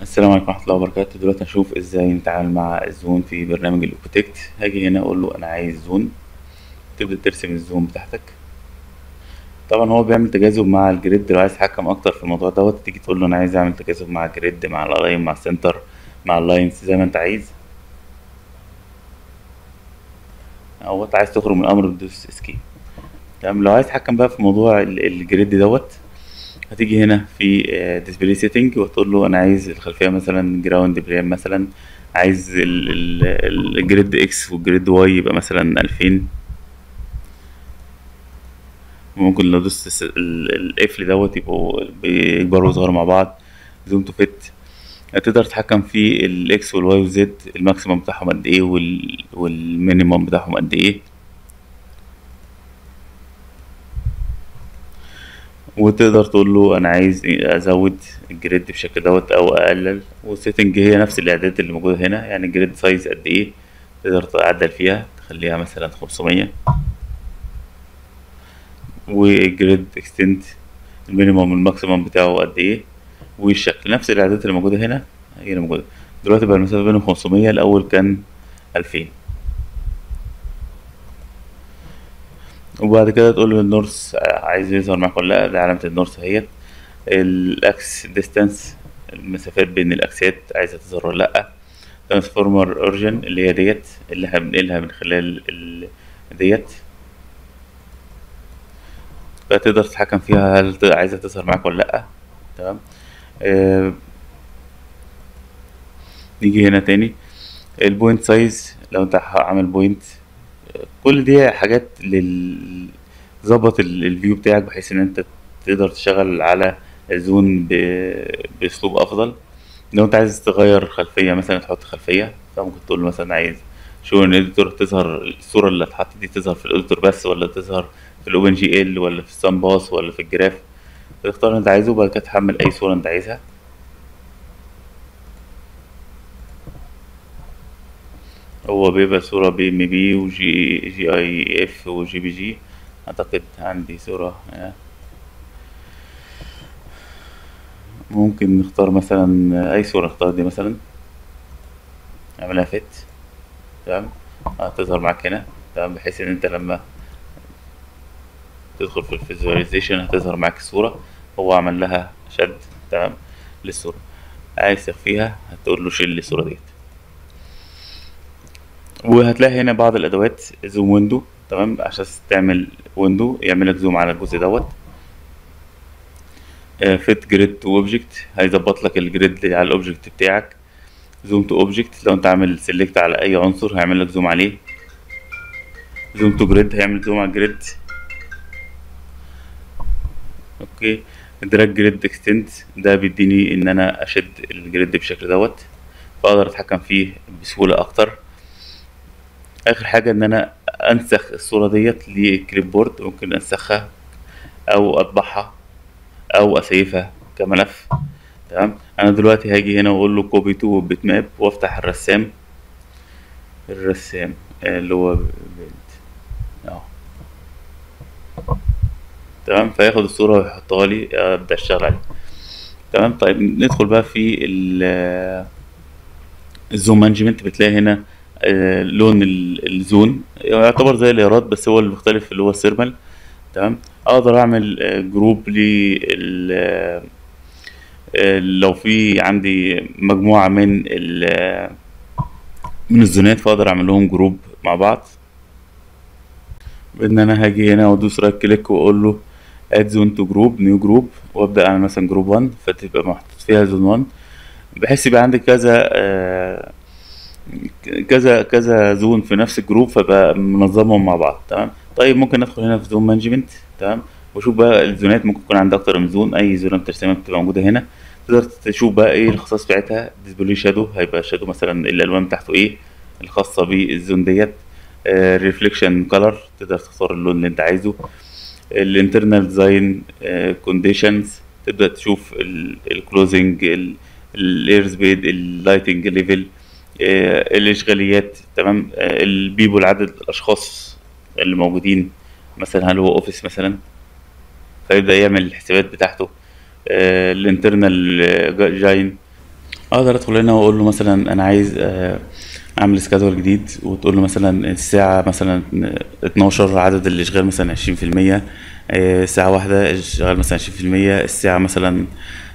السلام عليكم ورحمة الله وبركاته دلوقتي هنشوف ازاي نتعامل مع الزون في برنامج الاوبتكت هاجي هنا اقول له انا عايز زون تبدأ ترسم الزون بتاعتك طبعا هو بيعمل تجاذب مع الجريد لو عايز تتحكم اكتر في الموضوع دوت تيجي تقول له انا عايز اعمل تجاذب مع الجريد مع الالاين مع السنتر مع اللاينز زي ما انت عايز او انت عايز تخرج من الامر تدوس اسكيب تمام لو عايز تتحكم بقى في موضوع ال- الجريد دوت هتيجي هنا في ديسبلاي سيتنج وتقول له انا عايز الخلفيه مثلا جراوند بلان مثلا عايز ال- ال- الجريد اكس والجريد واي يبقى مثلا 2000 ممكن لو دوست القفل دوت يبقوا بيكبروا ويصغروا مع بعض زوم تو فيت تقدر تتحكم في الاكس والواي والزد الماكسيمم بتاعهم قد ايه وال- والمينيمم بتاعهم قد ايه وتقدر تقول له انا عايز ازود الجريد بالشكل دوت او اقلل والسيتنج هي نفس الاعدادات اللي موجوده هنا يعني الجريد سايز قد ايه تقدر تعدل فيها تخليها مثلا 500 والجريد اكستنت المينيموم الماكسيمم بتاعه قد ايه والشكل نفس الاعدادات اللي موجوده هنا هي اللي موجوده دلوقتي بقى المسافه بينهم 500 الاول كان 2000 وبعد كده تقول له النورث عايز يظهر معاك ولا لا ده علامة النورث اهيت الاكس ديستانس المسافات بين الاكسات عايزة تظهر ولا لا ترانسفورمر اوريجن اللي هي ديت اللي هنقلها من خلال ال... ديت فتقدر تتحكم فيها هل ت- عايزة تظهر معاك ولا لأ تمام آه نيجي هنا تاني البوينت سايز لو انت عامل بوينت كل دي حاجات لل ظبط ال- الفيو بتاعك بحيث ان انت تقدر تشتغل على الزون ب... باسلوب افضل لو انت عايز تغير خلفية مثلا تحط خلفية فممكن تقول له مثلا عايز شو ان اديتور تظهر الصورة اللي هتحط دي تظهر في الاديتور بس ولا تظهر في الاوبن جي ال ولا في السان باس ولا في الجراف تختار اللي انت عايزه وبعد كده تحمل اي صورة انت عايزها هو بيبقى صورة بي ام بي وجي جي اي اف وجي بي جي اعتقد عندي صورة آه. ممكن نختار مثلا اي صورة نختار دي مثلا اعملها فيت تمام هتظهر معاك هنا تمام بحيث ان انت لما تدخل في الفيزواليزيشن هتظهر معاك الصورة هو عمل لها شد تمام للصورة عايز تخفيها هتقول له شيل لي الصورة ديت وهتلاقي هنا بعض الادوات زوم ويندو تمام عشان تعمل ويندو يعمل لك زوم على الجزء دوت فيت جريد تو اوبجكت هيظبط لك الجريد على الاوبجكت بتاعك زوم تو اوبجكت لو انت عامل سيلكت على اي عنصر هيعمل لك زوم عليه زوم تو جريد هيعمل زوم على الجريد اوكي دراج جريد اكستنت ده بيديني ان انا اشد الجريد بالشكل دوت فاقدر اتحكم فيه بسهولة اكتر اخر حاجة ان انا انسخ الصورة ديت لكليب بورد ممكن انسخها او اطبعها او اسيفها كملف تمام انا دلوقتي هاجي هنا واقول له كوبي تو بيت ماب وافتح الرسام الرسام آه، اللي هو اهو تمام فياخد الصورة ويحطها لي ابدا اشتغل عليها تمام طيب ندخل بقى في ال- الزوم مانجمنت بتلاقي هنا آه، لون ال- الزون يعتبر زي الايراد بس هو اللي مختلف اللي هو السيرمال تمام اقدر اعمل آه، جروب لل آه، آه، لو في عندي مجموعة من ال آه، من الزونات فاقدر اعمل لهم جروب مع بعض بان انا هاجي هنا وادوس رايت كليك واقول له اد زون تو جروب نيو جروب وابدا اعمل مثلا جروب 1 فتبقى محطوط فيها زون 1 بحيث يبقى عندي كذا آه، كذا كذا زون في نفس الجروب فبقى منظمهم مع بعض تمام طيب ممكن ندخل هنا في زون مانجمنت تمام واشوف بقى الزونات ممكن يكون عندي اكتر من زون اي زونه بترسمها بتبقى موجوده هنا تقدر تشوف بقى ايه الخصائص بتاعتها ديسبلاي شادو هيبقى شادو مثلا الالوان بتاعته ايه الخاصه بالزون ديت ريفليكشن كلر تقدر تختار اللون اللي انت عايزه الانترنال ديزاين كونديشنز تبدا تشوف الكلوزنج الاير سبيد اللايتنج ليفل الاشغاليات تمام آه، البيبول عدد الاشخاص اللي موجودين مثلا هل هو اوفيس مثلا فيبدا يعمل الحسابات بتاعته الانترنال جاين اقدر ادخل هنا واقول له مثلا انا عايز آه، اعمل سكادول جديد وتقول له مثلا الساعة مثلا 12 عدد الاشغال مثلا 20% آه، الساعة واحدة اشغال مثلا 20% الساعة مثلا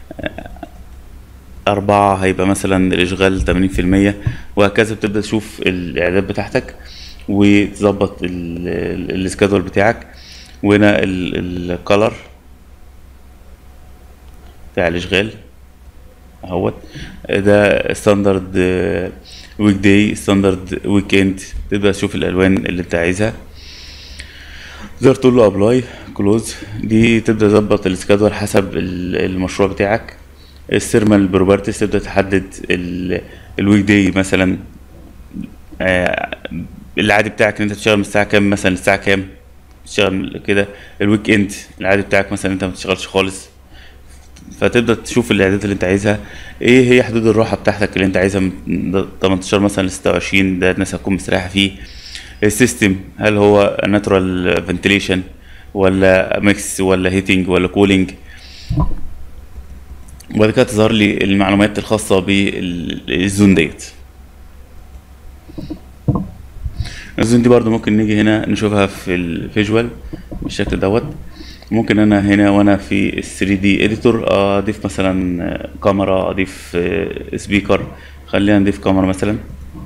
أربعة هيبقى مثلا الإشغال تمانين في المية وهكذا بتبدأ تشوف الإعداد بتاعتك وتظبط السكادول بتاعك وهنا الكالر بتاع الإشغال اهوت ده ستاندرد ويك داي ستاندرد ويك اند تبدأ تشوف الألوان اللي أنت عايزها تقدر تقول له ابلاي كلوز دي تبدأ تظبط السكادول حسب المشروع بتاعك الثيرمال بروبرتيز تبدا تحدد الويك داي مثلا آه، العادي بتاعك ان انت تشتغل من الساعه كام مثلا الساعه كام تشتغل كده الويك اند العادي بتاعك مثلا انت ما بتشتغلش خالص فتبدا تشوف الاعدادات اللي انت عايزها ايه هي حدود الراحه بتاعتك اللي انت عايزها من 18 مثلا ل 26 ده الناس هتكون مستريحه فيه السيستم هل هو ناتورال فنتيليشن ولا ميكس ولا هيتنج ولا كولينج وبعد كده تظهر لي المعلومات الخاصة بالزون ديت الزون دي برضو ممكن نيجي هنا نشوفها في الفيجوال بالشكل دوت ممكن انا هنا وانا في ال 3 دي اديتور اضيف مثلا كاميرا اضيف سبيكر خلينا نضيف كاميرا مثلا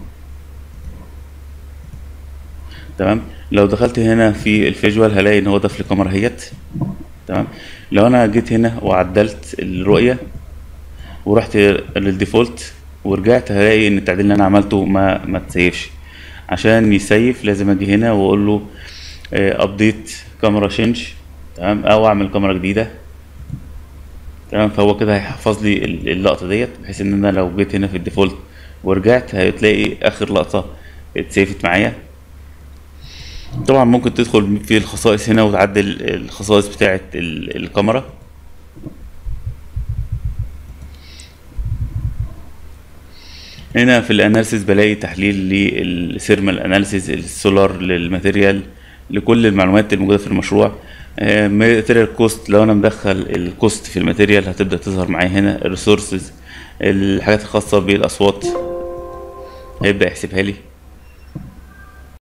تمام لو دخلت هنا في الفيجوال هلاقي ان هو ضاف لي كاميرا اهيت تمام لو انا جيت هنا وعدلت الرؤية ورحت للديفولت ورجعت هلاقي ان التعديل اللي انا عملته ما ما تسيفش عشان يسيف لازم اجي هنا واقول له ابديت كاميرا شينج تمام او اعمل كاميرا جديده تمام فهو كده هيحفظ لي اللقطه ديت بحيث ان انا لو جيت هنا في الديفولت ورجعت هتلاقي اخر لقطه اتسيفت معايا طبعا ممكن تدخل في الخصائص هنا وتعدل الخصائص بتاعه الكاميرا هنا في الاناليسيس بلاقي تحليل للثيرمال اناليسيس السولار للماتيريال لكل المعلومات الموجوده في المشروع ماتيريال كوست لو انا مدخل الكوست في الماتيريال هتبدا تظهر معايا هنا الريسورسز الحاجات الخاصه بالاصوات هيبدا يحسبها لي